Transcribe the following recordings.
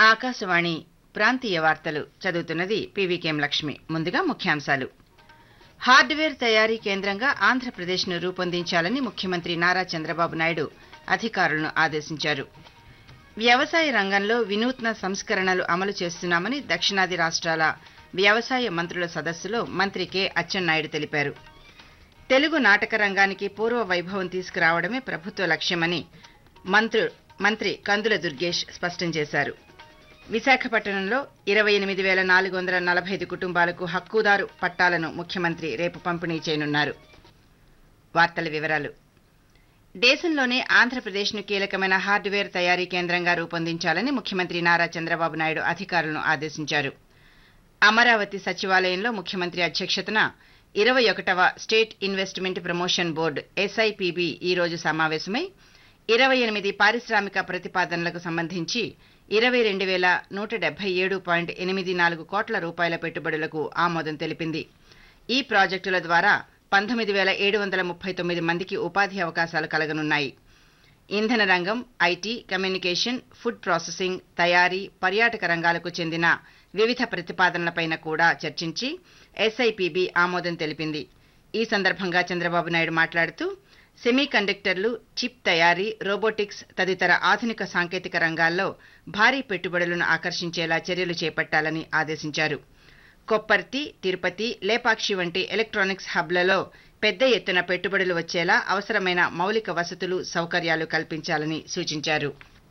ఆకాశవాణి ప్రాంతీయ వార్తలు చదువుతున్నది పీవీకేం లక్ష్మి ముందుగా ముఖ్యాంశాలు హార్డ్వేర్ తయారీ కేంద్రంగా ఆంధ్రప్రదేశ్ను రూపొందించాలని ముఖ్యమంత్రి నారా చంద్రబాబు నాయుడు అధికారులను ఆదేశించారు వ్యవసాయ రంగంలో వినూత్న సంస్కరణలు అమలు చేస్తున్నామని దక్షిణాది రాష్ట్రాల వ్యవసాయ మంత్రుల సదస్సులో మంత్రి కె అచ్చెన్నాయుడు తెలిపారు తెలుగు నాటక రంగానికి పూర్వ వైభవం తీసుకురావడమే ప్రభుత్వ లక్ష్యమని మంత్రు మంత్రి కందుల దుర్గేష్ స్పష్టం చేశారు విశాఖపట్నంలో ఇరవై ఎనిమిది వేల నాలుగు వందల నలభై ఐదు కుటుంబాలకు హక్కుదారు పట్టాలను ముఖ్యమంత్రి రేపు పంపిణీ చేయనున్నారు వార్తల వివరాలు దేశంలోనే ఆంధ్రప్రదేశ్ను కీలకమైన హార్డ్వేర్ తయారీ కేంద్రంగా రూపొందించాలని ముఖ్యమంత్రి నారా చంద్రబాబు నాయుడు అధికారులను ఆదేశించారు అమరావతి సచివాలయంలో ముఖ్యమంత్రి అధ్యక్షతన ఇరవై ఒకటవ state investment promotion board S I P B ఈ రోజు సమావేశమై ఇరవై ఎనిమిది పారిశ్రామిక ప్రతిపాదనలకు సంబంధించి ఇరవై రెండు వేల నూట డెబ్బై ఏడు పాయింట్ ఎనిమిది నాలుగు కోట్ల రూపాయల పెట్టుబడులకు ఆమోదం తెలిపింది ఈ ప్రాజెక్టుల ద్వారా పంతొమ్మిది వేల ఏడు వందల ముప్పై తొమ్మిది మందికి ఉపాధి అవకాశాలు కలగనున్నాయి ఇంధన రంగం ఐటీ కమ్యూనికేషన్ ఫుడ్ ప్రాసెసింగ్ తయారీ పర్యాటక రంగాలకు చెందిన వివిధ ప్రతిపాదనలపైన కూడా చర్చించి ఎస్ఐపిబి ఆమోదం తెలిపింది ఈ సందర్భంగా చంద్రబాబు నాయుడు మాట్లాడుతూ సెమీ కండక్టర్లు చిప్ తయారీ రోబోటిక్స్ తదితర ఆధునిక సాంకేతిక రంగాల్లో భారీ పెట్టుబడులను ఆకర్షించేలా చర్యలు చేపట్టాలని ఆదేశించారు కొప్పర్తి తిరుపతి లేపాక్షి వంటి ఎలక్ట్రానిక్స్ హబ్లలో పెద్ద ఎత్తున పెట్టుబడులు వచ్చేలా అవసరమైన మౌలిక వసతులు సౌకర్యాలు కల్పించాలని సూచించారు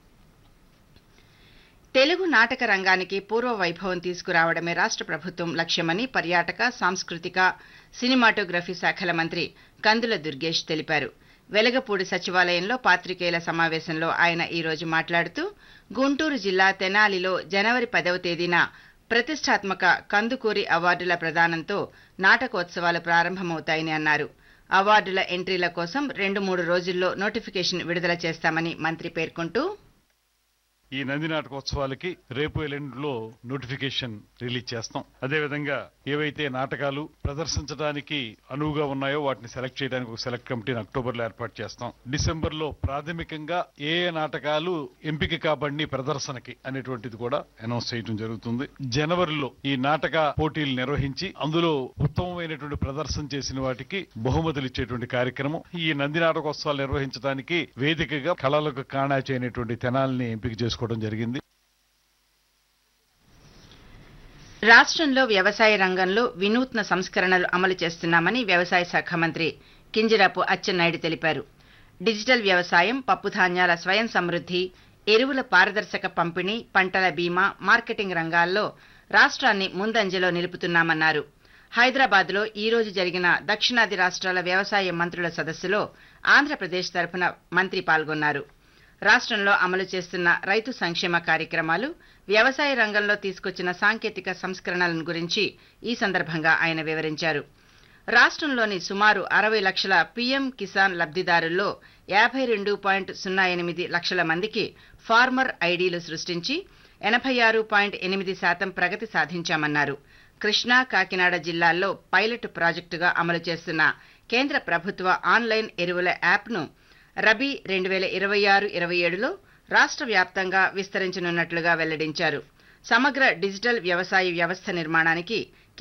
తెలుగు నాటక రంగానికి పూర్వ వైభవం తీసుకురావడమే రాష్ట్ర ప్రభుత్వం లక్ష్యమని పర్యాటక సాంస్కృతిక సినిమాటోగ్రఫీ శాఖల మంత్రి కందుల దుర్గేష్ తెలిపారు వెలగపూడి సచివాలయంలో పాత్రికేయుల సమావేశంలో ఆయన ఈ రోజు మాట్లాడుతూ గుంటూరు జిల్లా తెనాలిలో జనవరి పదవ తేదీన ప్రతిష్టాత్మక కందుకూరి అవార్డుల ప్రదానంతో నాటకోత్సవాలు ప్రారంభమవుతాయని అన్నారు అవార్డుల ఎంట్రీల కోసం రెండు మూడు రోజుల్లో నోటిఫికేషన్ విడుదల చేస్తామని మంత్రి పేర్కొంటూ ఈ నంది నాటకోత్సవాలకి రేపు ఎల్లుండిలో నోటిఫికేషన్ రిలీజ్ చేస్తాం అదేవిధంగా ఏవైతే నాటకాలు ప్రదర్శించడానికి అనువుగా ఉన్నాయో వాటిని సెలెక్ట్ చేయడానికి ఒక సెలెక్ట్ కమిటీని అక్టోబర్ లో ఏర్పాటు చేస్తాం డిసెంబర్ లో ప్రాథమికంగా ఏ ఏ నాటకాలు ఎంపిక కాబడిని ప్రదర్శనకి అనేటువంటిది కూడా అనౌన్స్ చేయడం జరుగుతుంది జనవరిలో ఈ నాటక పోటీలు నిర్వహించి అందులో ఉత్తమమైనటువంటి ప్రదర్శన చేసిన వాటికి బహుమతులు ఇచ్చేటువంటి కార్యక్రమం ఈ నంది నాటకోత్సవాలు నిర్వహించడానికి వేదికగా కళలకు కాణాచి అయినటువంటి తెనాల్ని ఎంపిక చేసుకోవడం జరిగింది రాష్ట్రంలో వ్యవసాయ రంగంలో వినూత్న సంస్కరణలు అమలు చేస్తున్నామని వ్యవసాయ శాఖ మంత్రి కింజరాపు అచ్చెన్నాయుడు తెలిపారు డిజిటల్ వ్యవసాయం పప్పుధాన్యాల స్వయం సమృద్ధి ఎరువుల పారదర్శక పంపిణీ పంటల బీమా మార్కెటింగ్ రంగాల్లో రాష్ట్రాన్ని ముందంజలో నిలుపుతున్నామన్నారు హైదరాబాద్లో ఈ రోజు జరిగిన దక్షిణాది రాష్ట్రాల వ్యవసాయ మంత్రుల సదస్సులో ఆంధ్రప్రదేశ్ తరఫున మంత్రి పాల్గొన్నారు రాష్ట్రంలో అమలు చేస్తున్న రైతు సంక్షేమ కార్యక్రమాలు వ్యవసాయ రంగంలో తీసుకొచ్చిన సాంకేతిక సంస్కరణలను గురించి ఈ సందర్భంగా ఆయన వివరించారు రాష్ట్రంలోని సుమారు అరవై లక్షల పీఎం కిసాన్ లబ్ధిదారుల్లో యాభై రెండు పాయింట్ సున్నా ఎనిమిది లక్షల మందికి ఫార్మర్ ఐడీలు సృష్టించి ఎనభై ఆరు పాయింట్ ఎనిమిది శాతం ప్రగతి సాధించామన్నారు కృష్ణా కాకినాడ జిల్లాల్లో పైలట్ ప్రాజెక్టుగా అమలు చేస్తున్న కేంద్ర ప్రభుత్వ ఆన్లైన్ ఎరువుల యాప్ను రబీ రెండు వేల ఇరవై ఆరు ఇరవై ఏడులో రాష్ట్ర వ్యాప్తంగా విస్తరించనున్నట్లుగా వెల్లడించారు సమగ్ర డిజిటల్ వ్యవసాయ వ్యవస్థ నిర్మాణానికి